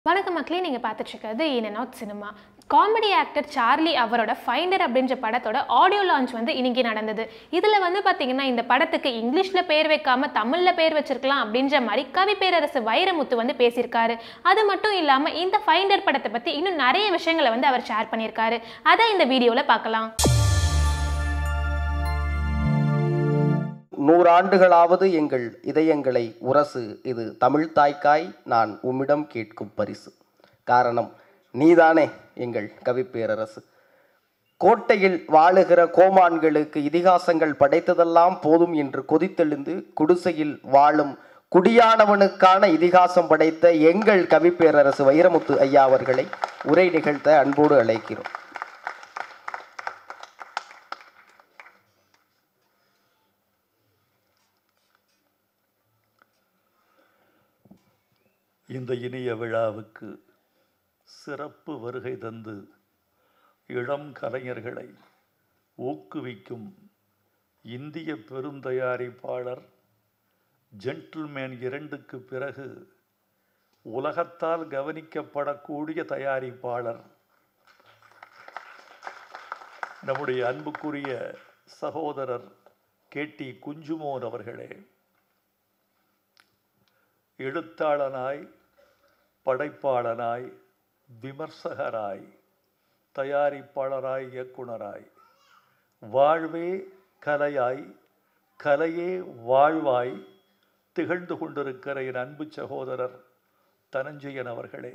வணக்கம் மக்களே நீங்கள் பார்த்துட்டு இருக்கிறது in and out cinema comedy actor Charlie அவரோட ஃபைண்டர் அப்படின்ற படத்தோட ஆடியோ லான்ச் வந்து இன்னைக்கு நடந்தது இதில் வந்து பார்த்தீங்கன்னா இந்த படத்துக்கு இங்கிலீஷில் பேர் வைக்காம தமிழில் பேர் வச்சிருக்கலாம் அப்படின்ற மாதிரி கவி பேரரசு வைரமுத்து வந்து பேசியிருக்காரு அது மட்டும் இல்லாமல் இந்த ஃபைண்டர் படத்தை பற்றி இன்னும் நிறைய விஷயங்களை வந்து அவர் ஷேர் பண்ணியிருக்காரு அதை இந்த வீடியோவில் பார்க்கலாம் நூறாண்டுகளாவது எங்கள் இதயங்களை உரசு இது தமிழ் தாய்க்காய் நான் உம்மிடம் கேட்கும் பரிசு காரணம் நீதானே எங்கள் கவிப்பேரரசு கோட்டையில் வாழுகிற கோமான்களுக்கு இதிகாசங்கள் படைத்ததெல்லாம் போதும் என்று கொதித்தெழுந்து குடிசையில் வாழும் குடியானவனுக்கான இதிகாசம் படைத்த எங்கள் கவிப்பேரரசு வைரமுத்து ஐயா அவர்களை உரை நிகழ்த்த அன்போடு அழைக்கிறோம் இந்த இனிய விழாவுக்கு சிறப்பு வருகை தந்து இளம் கலைஞர்களை ஊக்குவிக்கும் இந்திய பெருந்தயாரிப்பாளர் ஜென்டில்மேன் இரண்டுக்கு பிறகு உலகத்தால் கவனிக்கப்படக்கூடிய தயாரிப்பாளர் நம்முடைய அன்புக்குரிய சகோதரர் கேடி குஞ்சுமோன் அவர்களே எழுத்தாளனாய் படைப்பாளனாய் விமர்சகராய் தயாரிப்பாளராய் இயக்குனராய் வாழ்வே கலையாய் கலையே வாழ்வாய் திகழ்ந்து கொண்டிருக்கிற என் அன்பு சகோதரர் தனஞ்சயன் அவர்களே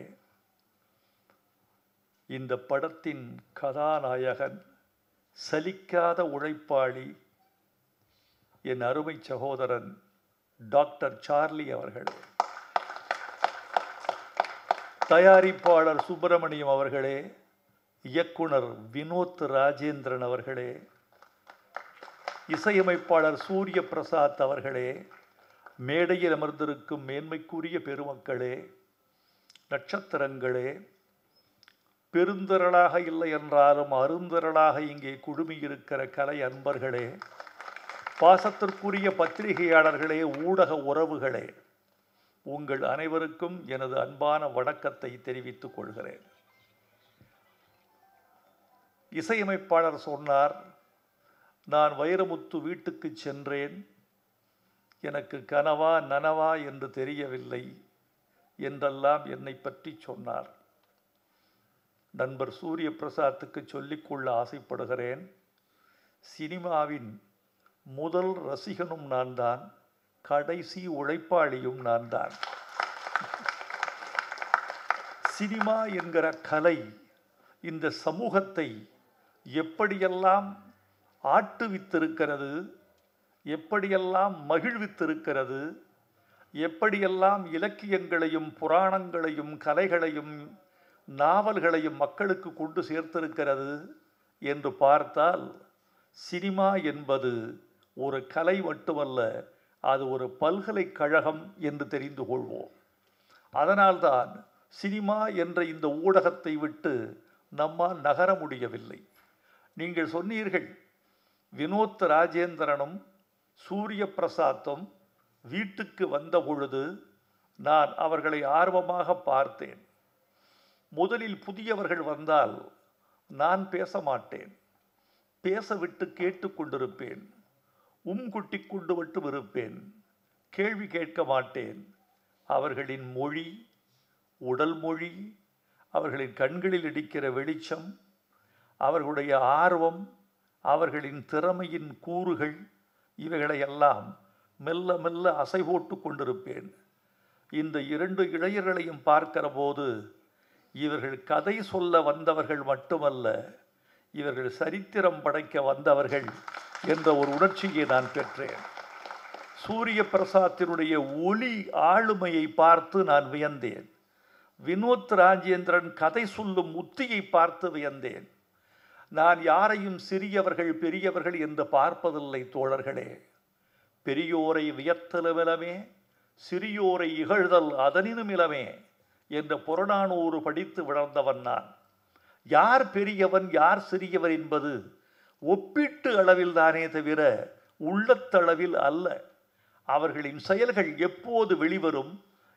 இந்த படத்தின் கதாநாயகன் சலிக்காத உழைப்பாளி என் அருமை சகோதரன் டாக்டர் சார்லி அவர்களே தயாரிப்பாளர் சுப்பிரமணியம் அவர்களே இயக்குனர் வினோத் ராஜேந்திரன் அவர்களே இசையமைப்பாளர் சூரிய பிரசாத் அவர்களே மேடையில் அமர்ந்திருக்கும் மேன்மைக்குரிய பெருமக்களே நட்சத்திரங்களே பெருந்திரளாக இல்லை என்றாலும் அருந்திரளாக இங்கே குழுமியிருக்கிற கலை அன்பர்களே பாசத்திற்குரிய பத்திரிகையாளர்களே ஊடக உறவுகளே உங்கள் அனைவருக்கும் எனது அன்பான வணக்கத்தை தெரிவித்துக் கொள்கிறேன் இசையமைப்பாளர் சொன்னார் நான் வைரமுத்து வீட்டுக்கு சென்றேன் எனக்கு கனவா நனவா என்று தெரியவில்லை என்றெல்லாம் என்னை பற்றி சொன்னார் நண்பர் சூரிய பிரசாத்துக்கு சொல்லிக்கொள்ள ஆசைப்படுகிறேன் சினிமாவின் முதல் ரசிகனும் நான் தான் கடைசி உழைப்பாளியும் நான் தான் சினிமா என்கிற கலை இந்த சமூகத்தை எப்படியெல்லாம் ஆட்டுவித்திருக்கிறது எப்படியெல்லாம் மகிழ்வித்திருக்கிறது எப்படியெல்லாம் இலக்கியங்களையும் புராணங்களையும் கலைகளையும் நாவல்களையும் மக்களுக்கு கொண்டு சேர்த்திருக்கிறது என்று பார்த்தால் சினிமா என்பது ஒரு கலை மட்டுமல்ல அது ஒரு பல்கலைக்கழகம் என்று தெரிந்து கொள்வோம் அதனால்தான் சினிமா என்ற இந்த ஊடகத்தை விட்டு நம்மால் நகர முடியவில்லை நீங்கள் சொன்னீர்கள் வினோத் ராஜேந்திரனும் சூரிய பிரசாத்தும் வீட்டுக்கு வந்த பொழுது நான் அவர்களை ஆர்வமாக பார்த்தேன் முதலில் புதியவர்கள் வந்தால் நான் பேச மாட்டேன் பேச விட்டு கேட்டுக்கொண்டிருப்பேன் உம் குட்டி கொண்டு மட்டும் இருப்பேன் கேள்வி கேட்க மாட்டேன் அவர்களின் மொழி உடல் மொழி அவர்களின் கண்களில் இடிக்கிற வெளிச்சம் அவர்களுடைய ஆர்வம் அவர்களின் திறமையின் கூறுகள் இவைகளையெல்லாம் மெல்ல மெல்ல அசை போட்டு கொண்டிருப்பேன் இந்த இரண்டு இளைஞர்களையும் பார்க்கிற போது இவர்கள் கதை சொல்ல வந்தவர்கள் மட்டுமல்ல இவர்கள் சரித்திரம் படைக்க வந்தவர்கள் என்ற ஒரு உணர்ச்சியை நான் பெற்றேன் சூரிய பிரசாத்தினுடைய ஒளி ஆளுமையை பார்த்து நான் வியந்தேன் வினோத் ராஜேந்திரன் கதை சொல்லும் உத்தியை பார்த்து வியந்தேன் நான் யாரையும் சிறியவர்கள் பெரியவர்கள் என்று பார்ப்பதில்லை தோழர்களே பெரியோரை வியத்தலுமிலமே சிறியோரை இகழ்தல் அதனினுமிலமே என்ற புறநானூறு படித்து விளர்ந்தவன் நான் யார் பெரியவன் யார் சிறியவர் என்பது ஒப்பீட்டு அளவில் தானே தவிர உள்ளத்தளவில் அல்ல அவர்களின் செயல்கள் எப்போது வெளிவரும்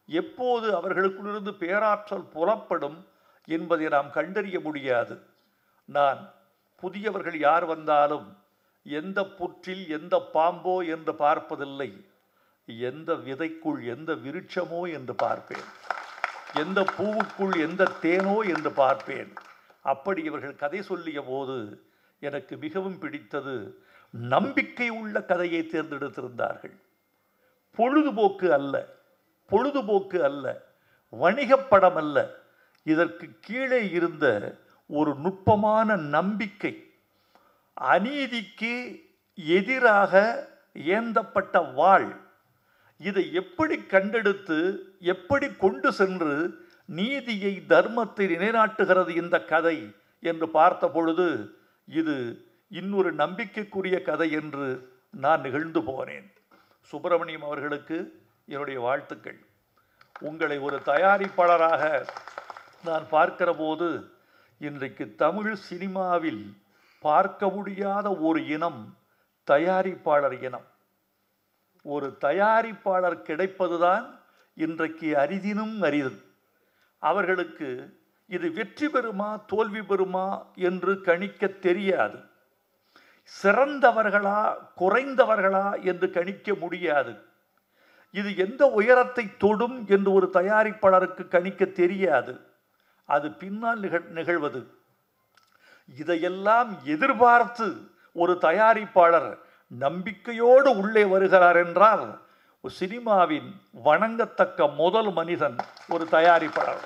எப்போது அவர்களுக்குள்ளிருந்து பேராற்றல் புலப்படும் என்பதை நாம் கண்டறிய முடியாது நான் புதியவர்கள் யார் வந்தாலும் எந்த புற்றில் எந்த பாம்போ என்று பார்ப்பதில்லை எந்த விதைக்குள் எந்த விருட்சமோ என்று பார்ப்பேன் எந்த பூவுக்குள் எந்த தேனோ என்று பார்ப்பேன் அப்படி இவர்கள் கதை சொல்லிய போது எனக்கு மிகவும் பிடித்தது நம்பிக்கை உள்ள கதையை தேர்ந்தெடுத்திருந்தார்கள் பொழுதுபோக்கு அல்ல பொழுதுபோக்கு அல்ல வணிகப் படம் அல்ல இதற்கு கீழே இருந்த ஒரு நுட்பமான நம்பிக்கை அநீதிக்கு எதிராக ஏந்தப்பட்ட வாழ் இதை எப்படி கண்டெடுத்து எப்படி கொண்டு சென்று நீதியை தர்மத்தை நிலைநாட்டுகிறது இந்த கதை என்று பார்த்த பொழுது இது இன்னொரு நம்பிக்கைக்குரிய கதை என்று நான் நிகழ்ந்து போனேன் சுப்பிரமணியம் அவர்களுக்கு என்னுடைய வாழ்த்துக்கள் உங்களை ஒரு தயாரிப்பாளராக நான் பார்க்கிற போது இன்றைக்கு தமிழ் சினிமாவில் பார்க்க முடியாத ஒரு இனம் தயாரிப்பாளர் இனம் ஒரு தயாரிப்பாளர் கிடைப்பதுதான் இன்றைக்கு அரிதினும் அரிது அவர்களுக்கு இது வெற்றி பெறுமா தோல்வி பெறுமா என்று கணிக்க தெரியாது சிறந்தவர்களா குறைந்தவர்களா என்று கணிக்க முடியாது இது எந்த உயரத்தை தொடும் என்று ஒரு தயாரிப்பாளருக்கு கணிக்க தெரியாது அது பின்னால் நிகழ் நிகழ்வது இதையெல்லாம் எதிர்பார்த்து ஒரு தயாரிப்பாளர் நம்பிக்கையோடு உள்ளே வருகிறார் என்றால் ஒரு சினிமாவின் வணங்கத்தக்க முதல் மனிதன் ஒரு தயாரிப்பாளர்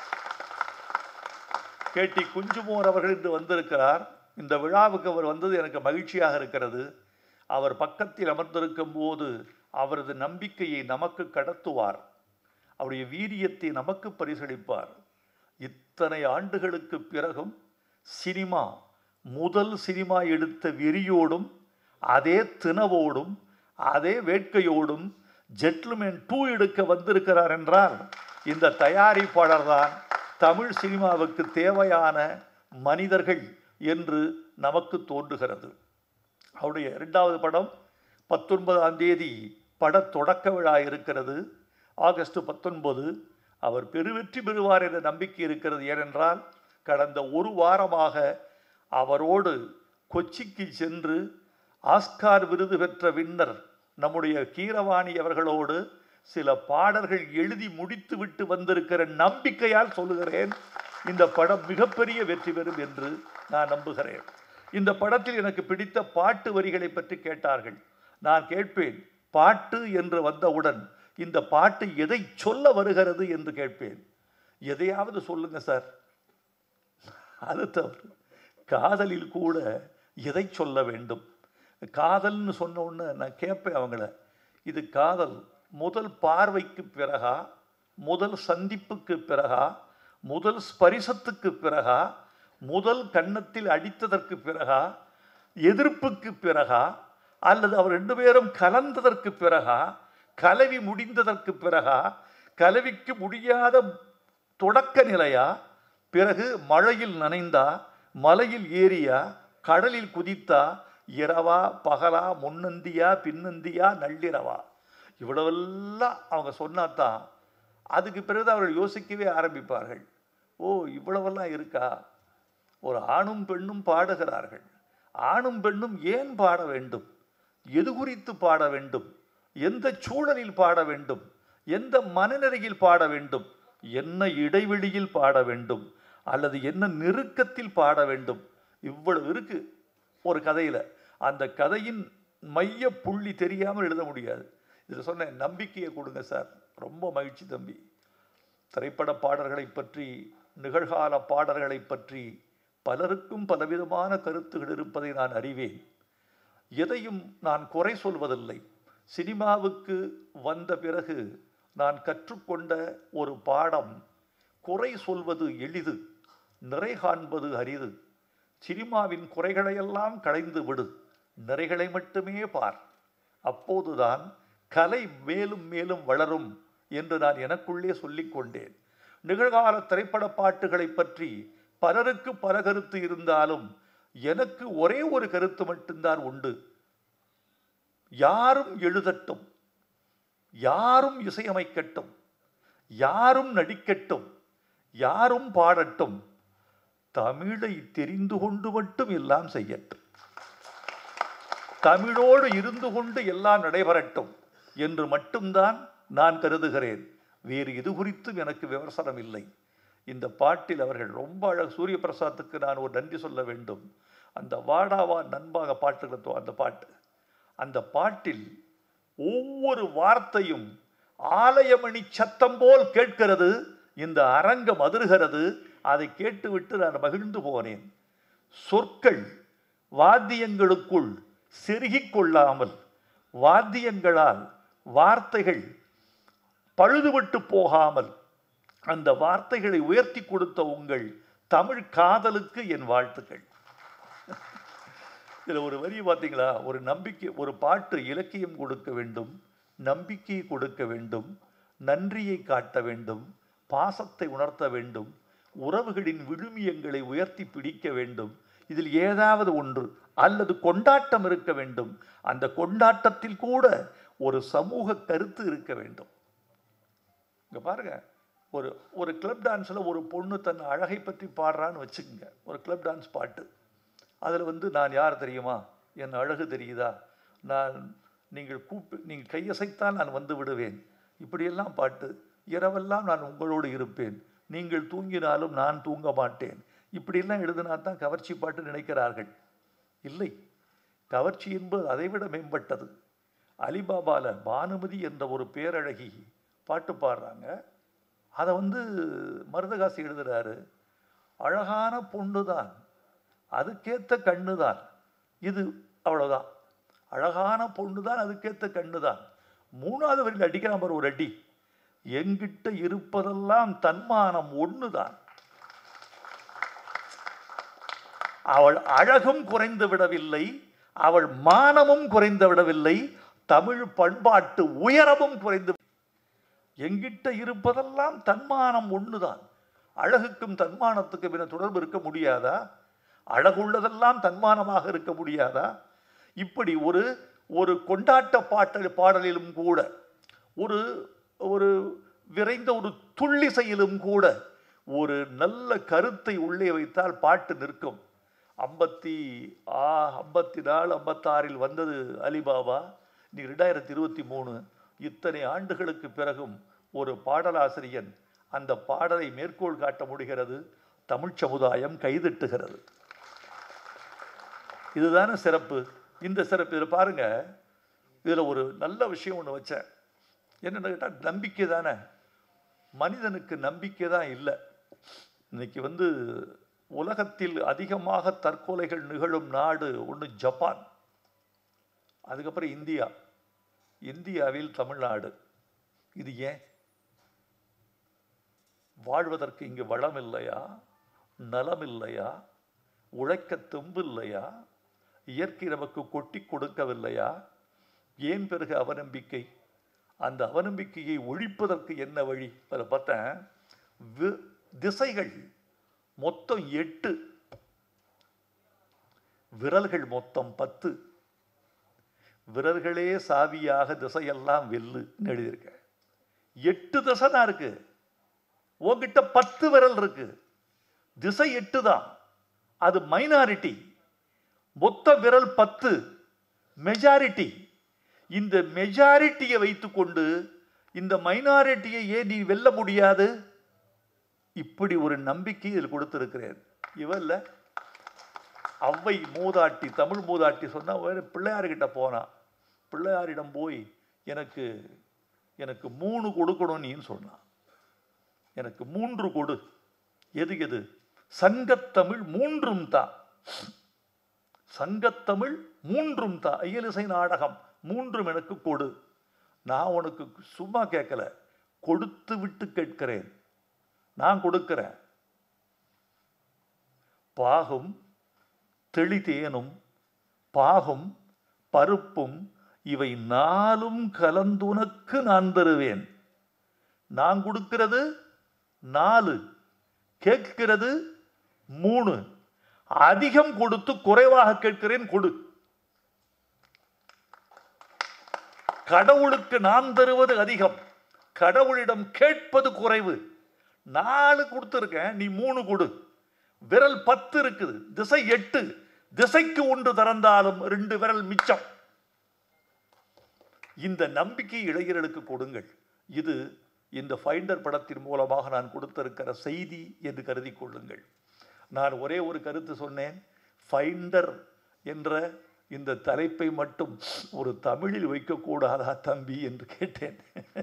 கேட்டி குஞ்சுமோர் அவர்கள் இன்று வந்திருக்கிறார் இந்த விழாவுக்கு அவர் வந்தது எனக்கு மகிழ்ச்சியாக இருக்கிறது அவர் பக்கத்தில் அமர்ந்திருக்கும் போது அவரது நம்பிக்கையை நமக்கு கடத்துவார் அவருடைய வீரியத்தை நமக்கு பரிசளிப்பார் இத்தனை ஆண்டுகளுக்கு பிறகும் சினிமா முதல் சினிமா எடுத்த வெறியோடும் அதே தினவோடும் அதே வேட்கையோடும் ஜெட்லுமேன் டூ எடுக்க வந்திருக்கிறார் என்றால் இந்த தயாரிப்பாளர் தான் தமிழ் சினிமாவுக்கு தேவையான மனிதர்கள் என்று நமக்கு தோன்றுகிறது அவருடைய இரண்டாவது படம் பத்தொன்பதாம் தேதி பட தொடக்க விழா இருக்கிறது ஆகஸ்ட் பத்தொன்பது அவர் பெருவெற்றி பெறுவார் என்ற நம்பிக்கை இருக்கிறது ஏனென்றால் கடந்த ஒரு வாரமாக அவரோடு கொச்சிக்கு சென்று ஆஸ்கார் விருது பெற்ற வின்னர் நம்முடைய கீரவாணி அவர்களோடு சில பாடல்கள் எழுதி முடித்துவிட்டு வந்திருக்கிற நம்பிக்கையால் சொல்லுகிறேன் இந்த படம் மிகப்பெரிய வெற்றி பெறும் என்று நான் நம்புகிறேன் இந்த படத்தில் எனக்கு பிடித்த பாட்டு வரிகளை பற்றி கேட்டார்கள் நான் கேட்பேன் பாட்டு என்று வந்தவுடன் இந்த பாட்டு எதை சொல்ல வருகிறது என்று கேட்பேன் எதையாவது சொல்லுங்க சார் அது தவறு காதலில் கூட எதை சொல்ல வேண்டும் காதல்னு சொன்ன உடனே நான் கேட்பேன் அவங்கள இது காதல் முதல் பார்வைக்கு பிறகா முதல் சந்திப்புக்கு பிறகா முதல் ஸ்பரிசத்துக்கு பிறகா முதல் கன்னத்தில் அடித்ததற்கு பிறகா எதிர்ப்புக்கு பிறகா அல்லது அவர் ரெண்டு பேரும் கலந்ததற்கு பிறகா கலவி முடிந்ததற்கு பிறகா கலவிக்கு முடியாத தொடக்க நிலையா பிறகு மழையில் நனைந்தா மலையில் ஏறியா கடலில் குதித்தா இரவா பகலா முன்னந்தியா பின்னந்தியா நள்ளிரவா இவ்வளவெல்லாம் அவங்க சொன்னாதான் அதுக்கு பிறகு அவர்கள் யோசிக்கவே ஆரம்பிப்பார்கள் ஓ இவ்வளவெல்லாம் இருக்கா ஒரு ஆணும் பெண்ணும் பாடுகிறார்கள் ஆணும் பெண்ணும் ஏன் பாட வேண்டும் எது குறித்து பாட வேண்டும் எந்த சூழலில் பாட வேண்டும் எந்த மனநிலையில் பாட வேண்டும் என்ன இடைவெளியில் பாட வேண்டும் அல்லது என்ன நெருக்கத்தில் பாட வேண்டும் இவ்வளவு இருக்கு ஒரு கதையில அந்த கதையின் மைய புள்ளி தெரியாமல் எழுத முடியாது இதில் சொன்ன நம்பிக்கையை கொடுங்க சார் ரொம்ப மகிழ்ச்சி தம்பி திரைப்பட பாடல்களை பற்றி நிகழ்கால பாடல்களை பற்றி பலருக்கும் பலவிதமான கருத்துகள் இருப்பதை நான் அறிவேன் எதையும் நான் குறை சொல்வதில்லை சினிமாவுக்கு வந்த பிறகு நான் கற்றுக்கொண்ட ஒரு பாடம் குறை சொல்வது எளிது நிறை காண்பது அரிது சினிமாவின் குறைகளையெல்லாம் களைந்து விடு நிறைகளை மட்டுமே பார் அப்போதுதான் கலை மேலும் மேலும் வளரும் என்று நான் எனக்குள்ளே சொல்லிக் கொண்டேன் நிகழ்கால திரைப்பட பாட்டுகளை பற்றி பலருக்கு பல கருத்து இருந்தாலும் எனக்கு ஒரே ஒரு கருத்து மட்டும்தான் உண்டு யாரும் எழுதட்டும் யாரும் இசையமைக்கட்டும் யாரும் நடிக்கட்டும் யாரும் பாடட்டும் தமிழை தெரிந்து கொண்டு மட்டும் எல்லாம் செய்யட்டும் தமிழோடு இருந்து கொண்டு எல்லாம் நடைபெறட்டும் என்று மட்டும்தான் நான் கருதுகிறேன் வேறு இது குறித்தும் எனக்கு விமர்சனம் இல்லை இந்த பாட்டில் அவர்கள் ரொம்ப அழகு சூரிய பிரசாத்துக்கு நான் ஒரு நன்றி சொல்ல வேண்டும் அந்த வாடாவா நண்பாக பாட்டுகிறது அந்த பாட்டு அந்த பாட்டில் ஒவ்வொரு வார்த்தையும் ஆலயமணி சத்தம் போல் கேட்கிறது இந்த அரங்கம் அதிர்கிறது அதை கேட்டுவிட்டு நான் மகிழ்ந்து போனேன் சொற்கள் வாத்தியங்களுக்குள் செருகிக் கொள்ளாமல் வாத்தியங்களால் வார்த்தைகள் பழுதுபட்டு போகாமல் அந்த வார்த்தைகளை உயர்த்தி கொடுத்த உங்கள் தமிழ் காதலுக்கு என் வாழ்த்துக்கள் இதில் ஒரு வரி பார்த்தீங்களா ஒரு நம்பிக்கை ஒரு பாட்டு இலக்கியம் கொடுக்க வேண்டும் நம்பிக்கையை கொடுக்க வேண்டும் நன்றியை காட்ட வேண்டும் பாசத்தை உணர்த்த வேண்டும் உறவுகளின் விழுமியங்களை உயர்த்தி பிடிக்க வேண்டும் இதில் ஏதாவது ஒன்று அல்லது கொண்டாட்டம் இருக்க வேண்டும் அந்த கொண்டாட்டத்தில் கூட ஒரு சமூக கருத்து இருக்க வேண்டும் இங்க பாருங்க ஒரு ஒரு கிளப் டான்ஸில் ஒரு பொண்ணு தன் அழகை பற்றி பாடுறான்னு வச்சுக்கோங்க ஒரு கிளப் டான்ஸ் பாட்டு அதில் வந்து நான் யார் தெரியுமா என் அழகு தெரியுதா நான் நீங்கள் கூப்பி நீங்கள் கையசைத்தால் நான் வந்து விடுவேன் இப்படியெல்லாம் பாட்டு இரவெல்லாம் நான் உங்களோடு இருப்பேன் நீங்கள் தூங்கினாலும் நான் தூங்க மாட்டேன் இப்படியெல்லாம் எழுதினா தான் கவர்ச்சி பாட்டு நினைக்கிறார்கள் இல்லை கவர்ச்சி என்பது அதைவிட மேம்பட்டது அலிபாபால பானுமதி என்ற ஒரு பேரழகி பாட்டு பாடுறாங்க அதை வந்து மருதகாசி எழுதுறாரு அழகான பொண்ணு தான் அதுக்கேத்த கண்ணு தான் இது அவ்வளவுதான் அழகான பொண்ணு தான் அதுக்கேத்த கண்ணு தான் மூணாவது வரியில் அடிக்கிறான் பாரு ஒரு அடி எங்கிட்ட இருப்பதெல்லாம் தன்மானம் ஒண்ணுதான் அவள் அழகும் குறைந்து விடவில்லை அவள் மானமும் குறைந்து விடவில்லை தமிழ் பண்பாட்டு உயரமும் குறைந்து எங்கிட்ட இருப்பதெல்லாம் தன்மானம் ஒண்ணுதான் அழகுக்கும் தன்மானத்துக்கும் என தொடர்பு இருக்க முடியாதா அழகுள்ளதெல்லாம் தன்மானமாக இருக்க முடியாதா இப்படி ஒரு ஒரு கொண்டாட்ட பாட்டல் பாடலிலும் கூட ஒரு ஒரு விரைந்த ஒரு துள்ளிசையிலும் கூட ஒரு நல்ல கருத்தை உள்ளே வைத்தால் பாட்டு நிற்கும் ஐம்பத்தி ஆ ஐம்பத்தி நாலு ஐம்பத்தாறில் வந்தது அலிபாபா நீ ரெண்டாயிரத்தி இருபத்தி மூணு இத்தனை ஆண்டுகளுக்கு பிறகும் ஒரு பாடலாசிரியன் அந்த பாடலை மேற்கோள் காட்ட முடிகிறது தமிழ் சமுதாயம் கைதட்டுகிறது இதுதானே சிறப்பு இந்த சிறப்பு இதில் பாருங்க இதில் ஒரு நல்ல விஷயம் ஒன்று வச்சேன் என்னென்னு கேட்டால் நம்பிக்கை தானே மனிதனுக்கு நம்பிக்கை தான் இல்லை இன்னைக்கு வந்து உலகத்தில் அதிகமாக தற்கொலைகள் நிகழும் நாடு ஒன்று ஜப்பான் அதுக்கப்புறம் இந்தியா இந்தியாவில் தமிழ்நாடு இது ஏன் வாழ்வதற்கு இங்கு வளம் இல்லையா நலம் இல்லையா உழைக்க தெம்பு இல்லையா இயற்கை நமக்கு கொட்டி கொடுக்கவில்லையா ஏன் பிறகு அவநம்பிக்கை அந்த அவநம்பிக்கையை ஒழிப்பதற்கு என்ன வழி அதில் பார்த்தேன் வி- திசைகள் மொத்தம் எட்டு விரல்கள் மொத்தம் பத்து விரல்களே சாவியாக திசையெல்லாம் வெல்லுன்னு எழுதியிருக்க எட்டு திசை தான் இருக்கு உன்கிட்ட பத்து விரல் இருக்கு திசை எட்டு தான் அது மைனாரிட்டி மொத்த விரல் பத்து மெஜாரிட்டி இந்த மெஜாரிட்டியை வைத்துக்கொண்டு இந்த மைனாரிட்டியை ஏன் நீ வெல்ல முடியாது இப்படி ஒரு நம்பிக்கை இதில் கொடுத்திருக்கிறேன் இவல்ல அவ்வை மூதாட்டி தமிழ் மூதாட்டி சொன்னா வேறு பிள்ளையார்கிட்ட போனான் பிள்ளையாரிடம் போய் எனக்கு எனக்கு மூணு கொடுக்கணும் நீன்னு சொன்னான் எனக்கு மூன்று கொடு எது எது சங்கத்தமிழ் மூன்றும் தான் சங்கத்தமிழ் மூன்றும் தான் இயலிசை நாடகம் மூன்றும் எனக்கு கொடு நான் உனக்கு சும்மா கேட்கல கொடுத்து விட்டு கேட்கிறேன் நான் கொடுக்கிறேன் பாகும் தெளிதேனும் பாகும் பருப்பும் இவை நாலும் கலந்துனக்கு நான் தருவேன் நான் கொடுக்கிறது நாலு கேட்கிறது மூணு அதிகம் கொடுத்து குறைவாக கேட்கிறேன் கொடு கடவுளுக்கு நான் தருவது அதிகம் கடவுளிடம் கேட்பது குறைவு நாலு கொடுத்துருக்கேன் நீ மூணு கொடு விரல் பத்து இருக்குது திசை எட்டு திசைக்கு ஒன்று திறந்தாலும் ரெண்டு விரல் மிச்சம் இந்த நம்பிக்கை இளைஞர்களுக்கு கொடுங்கள் இது இந்த ஃபைண்டர் படத்தின் மூலமாக நான் கொடுத்திருக்கிற செய்தி என்று கருதி கொள்ளுங்கள் நான் ஒரே ஒரு கருத்து சொன்னேன் ஃபைண்டர் என்ற இந்த தலைப்பை மட்டும் ஒரு தமிழில் வைக்கக்கூடாதா தம்பி என்று கேட்டேன்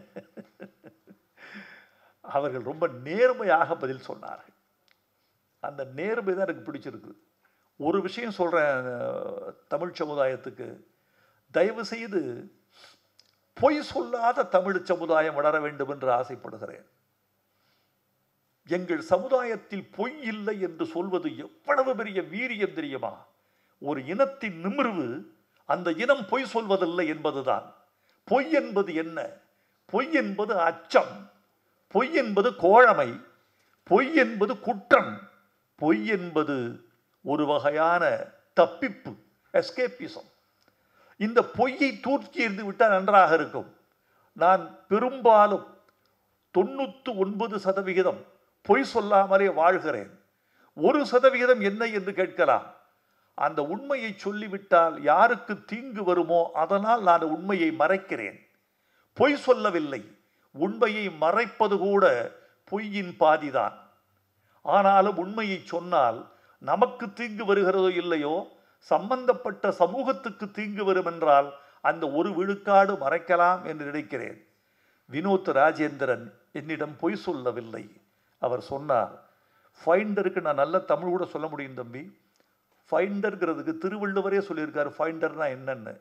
அவர்கள் ரொம்ப நேர்மையாக பதில் சொன்னார்கள் அந்த நேர்மை தான் எனக்கு பிடிச்சிருக்கு ஒரு விஷயம் சொல்கிறேன் தமிழ் சமுதாயத்துக்கு தயவு செய்து பொய் சொல்லாத தமிழ் சமுதாயம் வளர வேண்டும் என்று ஆசைப்படுகிறேன் எங்கள் சமுதாயத்தில் பொய் இல்லை என்று சொல்வது எவ்வளவு பெரிய வீரியம் தெரியுமா ஒரு இனத்தின் நிமிர்வு அந்த இனம் பொய் சொல்வதில்லை என்பதுதான் பொய் என்பது என்ன பொய் என்பது அச்சம் பொய் என்பது கோழமை பொய் என்பது குற்றம் பொய் என்பது ஒரு வகையான தப்பிப்பு எஸ்கேப்பிசம் இந்த பொய்யை தூக்கி எறிந்து விட்டால் நன்றாக இருக்கும் நான் பெரும்பாலும் தொண்ணூற்று ஒன்பது சதவிகிதம் பொய் சொல்லாமலே வாழ்கிறேன் ஒரு சதவிகிதம் என்ன என்று கேட்கலாம் அந்த உண்மையை சொல்லிவிட்டால் யாருக்கு தீங்கு வருமோ அதனால் நான் உண்மையை மறைக்கிறேன் பொய் சொல்லவில்லை உண்மையை மறைப்பது கூட பொய்யின் பாதிதான் ஆனாலும் உண்மையை சொன்னால் நமக்கு தீங்கு வருகிறதோ இல்லையோ சம்பந்தப்பட்ட சமூகத்துக்கு தீங்கு வரும் என்றால் அந்த ஒரு விழுக்காடு மறைக்கலாம் என்று நினைக்கிறேன் வினோத் ராஜேந்திரன் என்னிடம் பொய் சொல்லவில்லை அவர் சொன்னார் ஃபைண்டருக்கு நான் நல்ல தமிழ் கூட சொல்ல முடியும் தம்பி ஃபைண்டர்ங்கிறதுக்கு திருவள்ளுவரே சொல்லியிருக்காரு ஃபைண்டர்னா என்னன்னு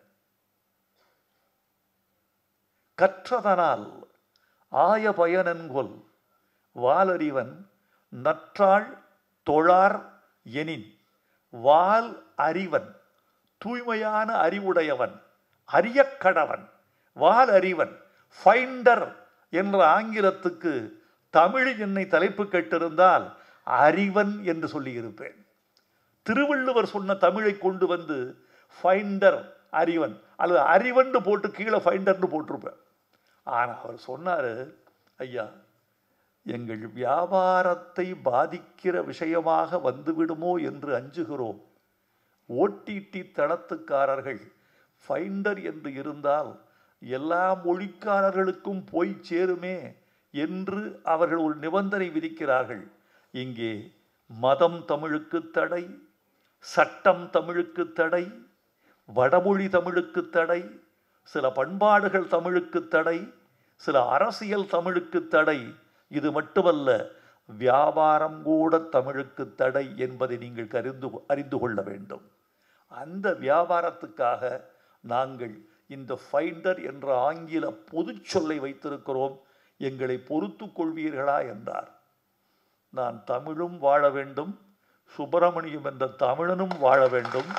கற்றதனால் ஆய பயனன்கொல் வாலறிவன் நற்றாள் தொழார் எனின் வால் அறிவன் தூய்மையான அறிவுடையவன் அரியக்கடவன் வால் அறிவன் ஃபைண்டர் என்ற ஆங்கிலத்துக்கு தமிழில் என்னை தலைப்பு கேட்டிருந்தால் அறிவன் என்று சொல்லியிருப்பேன் திருவள்ளுவர் சொன்ன தமிழை கொண்டு வந்து ஃபைண்டர் அறிவன் அல்லது அறிவன்னு போட்டு கீழே ஃபைண்டர்னு போட்டிருப்பேன் ஆனால் அவர் சொன்னார் ஐயா எங்கள் வியாபாரத்தை பாதிக்கிற விஷயமாக வந்துவிடுமோ என்று அஞ்சுகிறோம் ஓடிடி தளத்துக்காரர்கள் ஃபைண்டர் என்று இருந்தால் எல்லா மொழிக்காரர்களுக்கும் போய் சேருமே என்று அவர்கள் ஒரு நிபந்தனை விதிக்கிறார்கள் இங்கே மதம் தமிழுக்கு தடை சட்டம் தமிழுக்கு தடை வடமொழி தமிழுக்கு தடை சில பண்பாடுகள் தமிழுக்கு தடை சில அரசியல் தமிழுக்கு தடை இது மட்டுமல்ல வியாபாரம் கூட தமிழுக்கு தடை என்பதை நீங்கள் கரிந்து அறிந்து கொள்ள வேண்டும் அந்த வியாபாரத்துக்காக நாங்கள் இந்த ஃபைண்டர் என்ற ஆங்கில பொதுச் சொல்லை வைத்திருக்கிறோம் எங்களை பொறுத்து கொள்வீர்களா என்றார் நான் தமிழும் வாழ வேண்டும் சுப்பிரமணியம் என்ற தமிழனும் வாழ வேண்டும்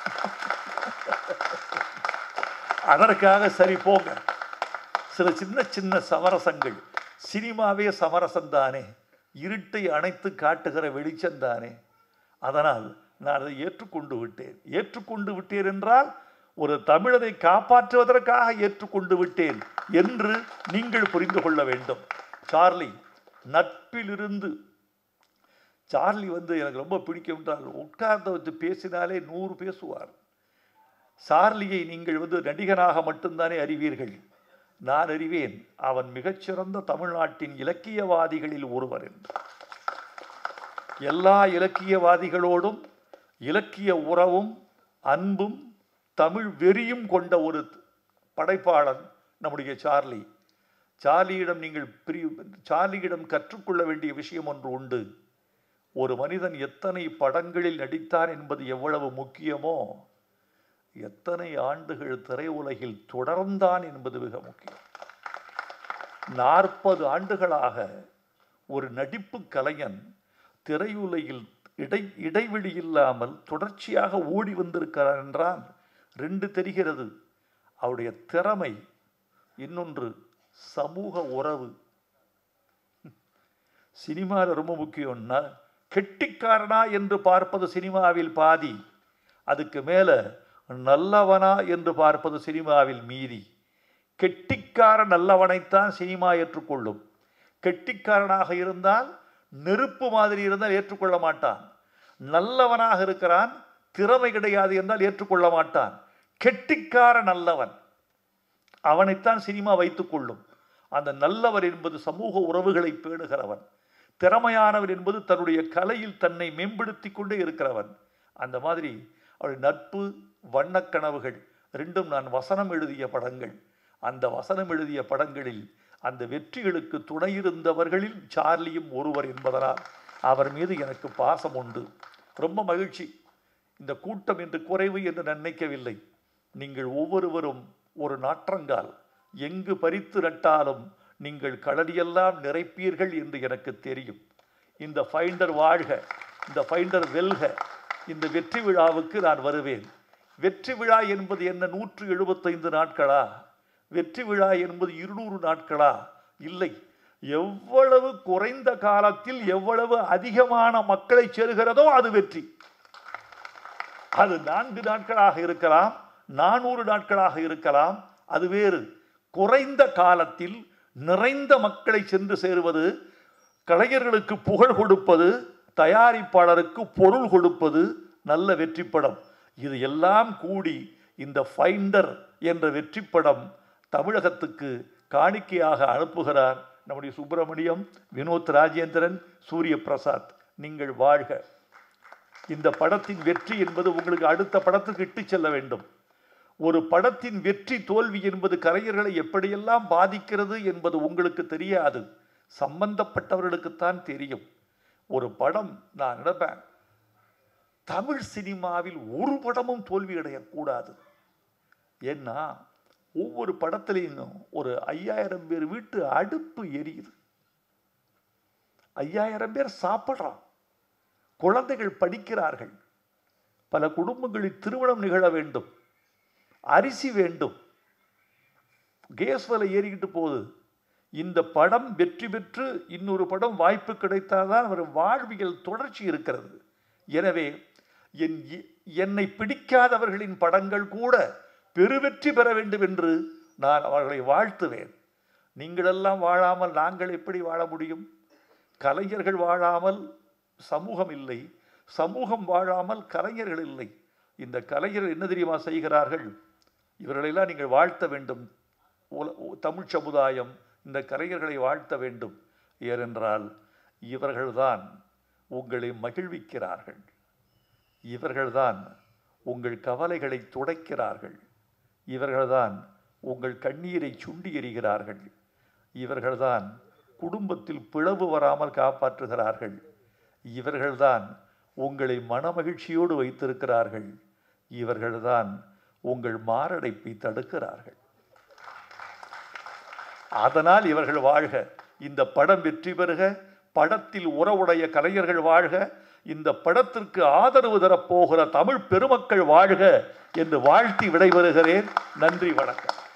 அதற்காக சரி போங்க சில சின்ன சின்ன சமரசங்கள் சினிமாவே சமரசம்தானே இருட்டை அணைத்து காட்டுகிற வெளிச்சம்தானே அதனால் நான் அதை ஏற்றுக்கொண்டு விட்டேன் ஏற்றுக்கொண்டு விட்டேன் என்றால் ஒரு தமிழனை காப்பாற்றுவதற்காக ஏற்றுக்கொண்டு விட்டேன் என்று நீங்கள் புரிந்து கொள்ள வேண்டும் சார்லி நட்பிலிருந்து சார்லி வந்து எனக்கு ரொம்ப பிடிக்கும் என்றால் உட்கார்ந்து வச்சு பேசினாலே நூறு பேசுவார் சார்லியை நீங்கள் வந்து நடிகனாக மட்டும்தானே அறிவீர்கள் நான் அறிவேன் அவன் மிகச்சிறந்த தமிழ்நாட்டின் இலக்கியவாதிகளில் ஒருவர் என்று எல்லா இலக்கியவாதிகளோடும் இலக்கிய உறவும் அன்பும் தமிழ் வெறியும் கொண்ட ஒரு படைப்பாளன் நம்முடைய சார்லி சார்லியிடம் நீங்கள் பிரி சார்லியிடம் கற்றுக்கொள்ள வேண்டிய விஷயம் ஒன்று உண்டு ஒரு மனிதன் எத்தனை படங்களில் நடித்தான் என்பது எவ்வளவு முக்கியமோ எத்தனை ஆண்டுகள் திரையுலகில் தொடர்ந்தான் என்பது மிக முக்கியம் நாற்பது ஆண்டுகளாக ஒரு நடிப்பு கலைஞன் திரையுலகில் இடை இடைவெளி இல்லாமல் தொடர்ச்சியாக ஓடி வந்திருக்கிறார் என்றால் ரெண்டு தெரிகிறது அவருடைய திறமை இன்னொன்று சமூக உறவு சினிமாவில் ரொம்ப முக்கியம்னா கெட்டிக்காரனா என்று பார்ப்பது சினிமாவில் பாதி அதுக்கு மேலே நல்லவனா என்று பார்ப்பது சினிமாவில் மீதி கெட்டிக்கார நல்லவனைத்தான் சினிமா ஏற்றுக்கொள்ளும் கெட்டிக்காரனாக இருந்தால் நெருப்பு மாதிரி இருந்தால் ஏற்றுக்கொள்ள மாட்டான் நல்லவனாக இருக்கிறான் திறமை கிடையாது என்றால் ஏற்றுக்கொள்ள மாட்டான் கெட்டிக்கார நல்லவன் அவனைத்தான் சினிமா வைத்துக்கொள்ளும் அந்த நல்லவர் என்பது சமூக உறவுகளை பேணுகிறவன் திறமையானவர் என்பது தன்னுடைய கலையில் தன்னை மேம்படுத்தி கொண்டே இருக்கிறவன் அந்த மாதிரி அவருடைய நட்பு வண்ணக்கனவுகள் ரெண்டும் நான் வசனம் எழுதிய படங்கள் அந்த வசனம் எழுதிய படங்களில் அந்த வெற்றிகளுக்கு துணையிருந்தவர்களில் சார்லியும் ஒருவர் என்பதனால் அவர் மீது எனக்கு பாசம் உண்டு ரொம்ப மகிழ்ச்சி இந்த கூட்டம் என்று குறைவு என்று நான் நினைக்கவில்லை நீங்கள் ஒவ்வொருவரும் ஒரு நாற்றங்கால் எங்கு பறித்து நட்டாலும் நீங்கள் களடியெல்லாம் நிறைப்பீர்கள் என்று எனக்கு தெரியும் இந்த ஃபைண்டர் வாழ்க இந்த ஃபைண்டர் வெல்க இந்த வெற்றி விழாவுக்கு நான் வருவேன் வெற்றி விழா என்பது என்ன நூற்று எழுபத்தைந்து நாட்களா வெற்றி விழா என்பது இருநூறு நாட்களா இல்லை எவ்வளவு குறைந்த காலத்தில் எவ்வளவு அதிகமான மக்களை சேருகிறதோ அது வெற்றி அது நான்கு நாட்களாக இருக்கலாம் நானூறு நாட்களாக இருக்கலாம் அது வேறு குறைந்த காலத்தில் நிறைந்த மக்களை சென்று சேருவது கலைஞர்களுக்கு புகழ் கொடுப்பது தயாரிப்பாளருக்கு பொருள் கொடுப்பது நல்ல வெற்றி படம் இது எல்லாம் கூடி இந்த ஃபைண்டர் என்ற வெற்றி படம் தமிழகத்துக்கு காணிக்கையாக அனுப்புகிறார் நம்முடைய சுப்பிரமணியம் வினோத் ராஜேந்திரன் சூரிய பிரசாத் நீங்கள் வாழ்க இந்த படத்தின் வெற்றி என்பது உங்களுக்கு அடுத்த படத்துக்கு இட்டு செல்ல வேண்டும் ஒரு படத்தின் வெற்றி தோல்வி என்பது கலைஞர்களை எப்படியெல்லாம் பாதிக்கிறது என்பது உங்களுக்கு தெரியாது சம்பந்தப்பட்டவர்களுக்குத்தான் தெரியும் ஒரு படம் நான் நினைப்பேன் தமிழ் சினிமாவில் ஒரு படமும் தோல்வி அடையக்கூடாது ஏன்னா ஒவ்வொரு படத்துலையும் ஒரு ஐயாயிரம் பேர் வீட்டு அடுப்பு எரியுது ஐயாயிரம் பேர் சாப்பிட்றான் குழந்தைகள் படிக்கிறார்கள் பல குடும்பங்களில் திருமணம் நிகழ வேண்டும் அரிசி வேண்டும் கேஸ் விலை ஏறிக்கிட்டு போகுது இந்த படம் வெற்றி பெற்று இன்னொரு படம் வாய்ப்பு கிடைத்தால்தான் அவர் வாழ்வியல் தொடர்ச்சி இருக்கிறது எனவே என் இ- என்னை பிடிக்காதவர்களின் படங்கள் கூட பெருவெற்றி பெற வேண்டும் என்று நான் அவர்களை வாழ்த்துவேன் நீங்களெல்லாம் வாழாமல் நாங்கள் எப்படி வாழ முடியும் கலைஞர்கள் வாழாமல் சமூகம் இல்லை சமூகம் வாழாமல் கலைஞர்கள் இல்லை இந்த கலைஞர்கள் என்ன தெரியுமா செய்கிறார்கள் இவர்களெல்லாம் நீங்கள் வாழ்த்த வேண்டும் உல- உ- தமிழ் சமுதாயம் இந்த கலைஞர்களை வாழ்த்த வேண்டும் ஏனென்றால் இவர்கள்தான் உங்களை மகிழ்விக்கிறார்கள் இவர்கள்தான் உங்கள் கவலைகளை துடைக்கிறார்கள் இவர்கள்தான் உங்கள் கண்ணீரை சுண்டி எறிகிறார்கள் இவர்கள்தான் குடும்பத்தில் பிளவு வராமல் காப்பாற்றுகிறார்கள் இவர்கள்தான் உங்களை மனமகிழ்ச்சியோடு வைத்திருக்கிறார்கள் இவர்கள்தான் உங்கள் மாரடைப்பை தடுக்கிறார்கள் அதனால் இவர்கள் வாழ்க இந்த படம் வெற்றி பெறுக படத்தில் உறவுடைய கலைஞர்கள் வாழ்க இந்த படத்திற்கு ஆதரவு தரப்போகிற தமிழ் பெருமக்கள் வாழ்க என்று வாழ்த்தி விடைபெறுகிறேன் நன்றி வணக்கம்